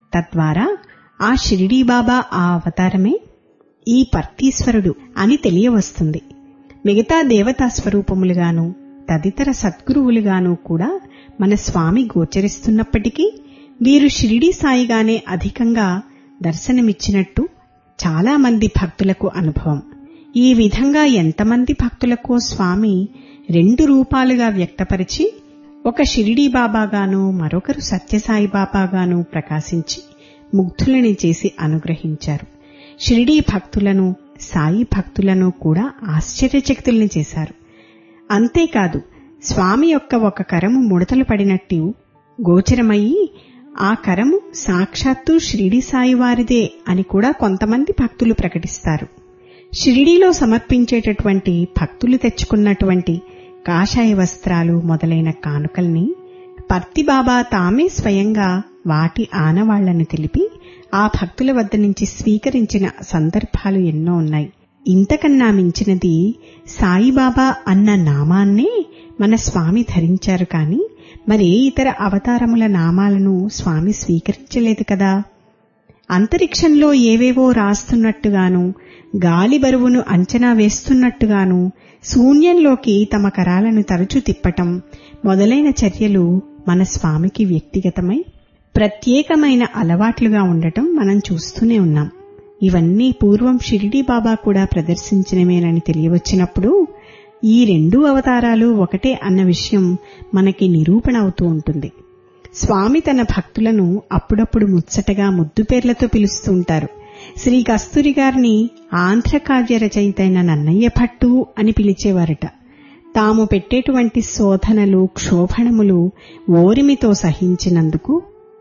తద్వారా ఆ షిరిడీ బాబా ఆ అవతారమే ఈ పర్తీశ్వరుడు అని తెలియవస్తుంది మిగతా దేవతా స్వరూపములుగాను తదితర సద్గురువులుగాను కూడా మన స్వామి గోచరిస్తున్నప్పటికీ వీరు షిరిడీ సాయిగానే అధికంగా దర్శనమిచ్చినట్టు చాలా మంది భక్తులకు అనుభవం ఈ విధంగా ఎంతమంది భక్తులకో స్వామి రెండు రూపాలుగా వ్యక్తపరిచి ఒక షిరిడీ బాబాగాను మరొకరు సత్యసాయి బాబాగాను ప్రకాశించి ముగ్ధులని చేసి అనుగ్రహించారు షిరిడీ భక్తులను సాయి భక్తులను కూడా ఆశ్చర్యచక్తుల్ని చేశారు అంతేకాదు స్వామి యొక్క ఒక కరము ముడతలు పడినట్టు గోచరమయ్యి ఆ కరము సాక్షాత్తు షిరిడి సాయి వారిదే అని కూడా కొంతమంది భక్తులు ప్రకటిస్తారు షిరిడీలో సమర్పించేటటువంటి భక్తులు తెచ్చుకున్నటువంటి కాషాయ వస్త్రాలు మొదలైన కానుకల్ని పర్తిబాబా తామే స్వయంగా వాటి ఆనవాళ్లను తెలిపి ఆ భక్తుల వద్ద నుంచి స్వీకరించిన సందర్భాలు ఎన్నో ఉన్నాయి ఇంతకన్నా మించినది సాయిబాబా అన్న నామాన్నే మన స్వామి ధరించారు కాని మరే ఇతర అవతారముల నామాలను స్వామి స్వీకరించలేదు కదా అంతరిక్షంలో ఏవేవో రాస్తున్నట్టుగాను గాలి బరువును అంచనా వేస్తున్నట్టుగాను శూన్యంలోకి తమ కరాలను తరచు తిప్పటం మొదలైన చర్యలు మన స్వామికి వ్యక్తిగతమై ప్రత్యేకమైన అలవాట్లుగా ఉండటం మనం చూస్తూనే ఉన్నాం ఇవన్నీ పూర్వం షిరిడీ బాబా కూడా ప్రదర్శించినవేనని తెలియవచ్చినప్పుడు ఈ రెండు అవతారాలు ఒకటే అన్న విషయం మనకి నిరూపణ అవుతూ ఉంటుంది స్వామి తన భక్తులను అప్పుడప్పుడు ముచ్చటగా ముద్దు పేర్లతో పిలుస్తూ ఉంటారు శ్రీ కస్తూరి గారిని ఆంధ్ర కావ్య రచయితైన నన్నయ్య భట్టు అని పిలిచేవారట తాము పెట్టేటువంటి శోధనలు క్షోభణములు ఓరిమితో సహించినందుకు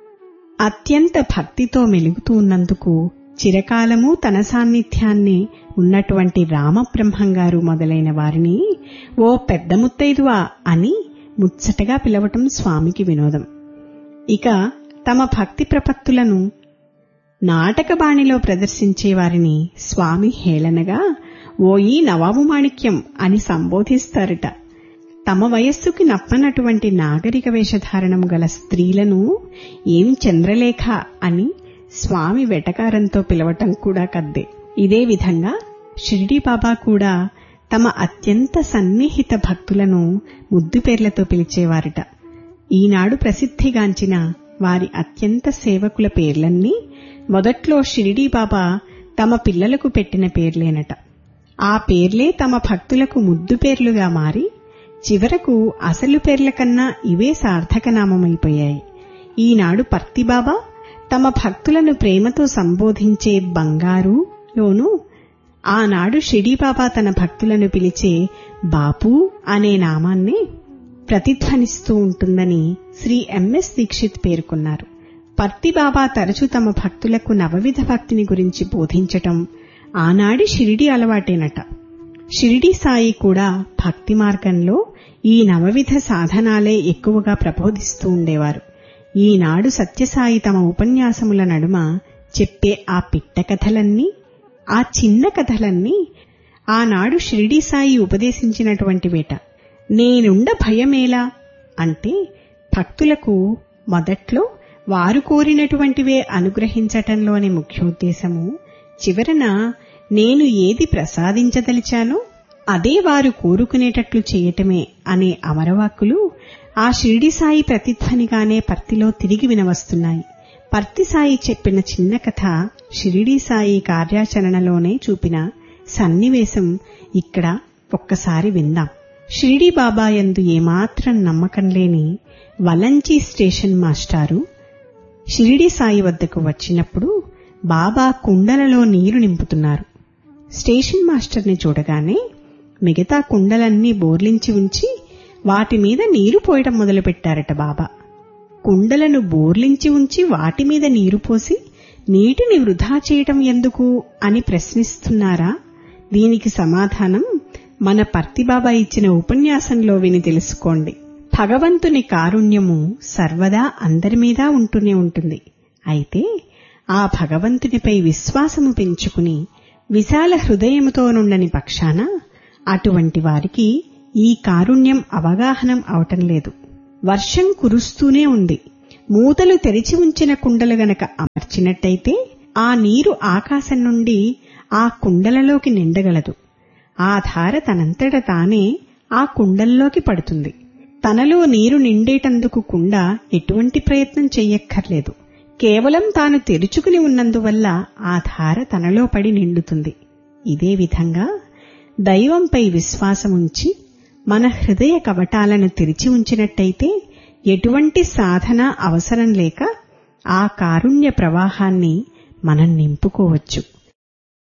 అత్యంత భక్తితో మెలుగుతూ ఉన్నందుకు చిరకాలము తన సాన్నిధ్యాన్ని ఉన్నటువంటి రామబ్రహ్మం గారు మొదలైన వారిని ఓ పెద్ద ముత్తైదువా అని ముచ్చటగా పిలవటం స్వామికి వినోదం ఇక తమ భక్తి ప్రపత్తులను నాటకబాణిలో ప్రదర్శించే వారిని స్వామి హేళనగా ఓయి నవాబు మాణిక్యం అని సంబోధిస్తారట తమ వయస్సుకి నప్పనటువంటి నాగరిక వేషధారణం గల స్త్రీలను ఏం చంద్రలేఖ అని స్వామి వెటకారంతో పిలవటం కూడా కద్దే ఇదే విధంగా షిరిడీ బాబా కూడా తమ అత్యంత సన్నిహిత భక్తులను ముద్దు పేర్లతో పిలిచేవారట ఈనాడు ప్రసిద్ధిగాంచిన వారి అత్యంత సేవకుల పేర్లన్నీ మొదట్లో షిరిడీ బాబా తమ పిల్లలకు పెట్టిన పేర్లేనట ఆ పేర్లే తమ భక్తులకు ముద్దు పేర్లుగా మారి చివరకు అసలు పేర్ల కన్నా ఇవే సార్థకనామమైపోయాయి ఈనాడు పర్తిబాబా తమ భక్తులను ప్రేమతో సంబోధించే బంగారులోనూ ఆనాడు షిడీబాబా తన భక్తులను పిలిచే బాపు అనే నామాన్నే ప్రతిధ్వనిస్తూ ఉంటుందని శ్రీ ఎంఎస్ దీక్షిత్ పేర్కొన్నారు పర్తిబాబా తరచూ తమ భక్తులకు నవవిధ భక్తిని గురించి బోధించటం ఆనాడి షిరిడి అలవాటేనట షిరిడి సాయి కూడా భక్తి మార్గంలో ఈ నవవిధ సాధనాలే ఎక్కువగా ప్రబోధిస్తూ ఉండేవారు ఈనాడు సత్యసాయి తమ ఉపన్యాసముల నడుమ చెప్పే ఆ పిట్ట కథలన్నీ ఆ చిన్న కథలన్నీ ఆనాడు షిరిడి సాయి ఉపదేశించినటువంటి వేట నేనుండ భయమేలా అంటే భక్తులకు మొదట్లో వారు కోరినటువంటివే అనుగ్రహించటంలోని ముఖ్యోద్దేశము చివరన నేను ఏది ప్రసాదించదలిచానో అదే వారు కోరుకునేటట్లు చేయటమే అనే అమరవాక్కులు ఆ షిరిడి సాయి ప్రతిధ్వనిగానే పర్తిలో తిరిగి వినవస్తున్నాయి పర్తి సాయి చెప్పిన చిన్న కథ షిరిడి సాయి కార్యాచరణలోనే చూపిన సన్నివేశం ఇక్కడ ఒక్కసారి విందాం షిరిడి బాబా యందు ఏమాత్రం నమ్మకం లేని వలంచి స్టేషన్ మాస్టారు షిరిడి సాయి వద్దకు వచ్చినప్పుడు బాబా కుండలలో నీరు నింపుతున్నారు స్టేషన్ మాస్టర్ని చూడగానే మిగతా కుండలన్నీ బోర్లించి ఉంచి వాటి మీద నీరు పోయటం మొదలుపెట్టారట బాబా కుండలను బోర్లించి ఉంచి వాటి మీద నీరు పోసి నీటిని వృధా చేయటం ఎందుకు అని ప్రశ్నిస్తున్నారా దీనికి సమాధానం మన పర్తిబాబా ఇచ్చిన ఉపన్యాసంలో విని తెలుసుకోండి భగవంతుని కారుణ్యము సర్వదా అందరి మీద ఉంటూనే ఉంటుంది అయితే ఆ భగవంతునిపై విశ్వాసము పెంచుకుని విశాల హృదయముతో నుండని పక్షాన అటువంటి వారికి ఈ కారుణ్యం అవగాహనం అవటం లేదు వర్షం కురుస్తూనే ఉంది మూతలు తెరిచి ఉంచిన కుండలు గనక అమర్చినట్టయితే ఆ నీరు ఆకాశం నుండి ఆ కుండలలోకి నిండగలదు ఆ ధార తనంతట తానే ఆ కుండల్లోకి పడుతుంది తనలో నీరు నిండేటందుకు కుండ ఎటువంటి ప్రయత్నం చెయ్యక్కర్లేదు కేవలం తాను తెరుచుకుని ఉన్నందువల్ల ఆ ధార తనలో పడి నిండుతుంది ఇదే విధంగా దైవంపై విశ్వాసముంచి మన హృదయ కవటాలను తెరిచి ఉంచినట్టయితే ఎటువంటి సాధన అవసరం లేక ఆ కారుణ్య ప్రవాహాన్ని మనం నింపుకోవచ్చు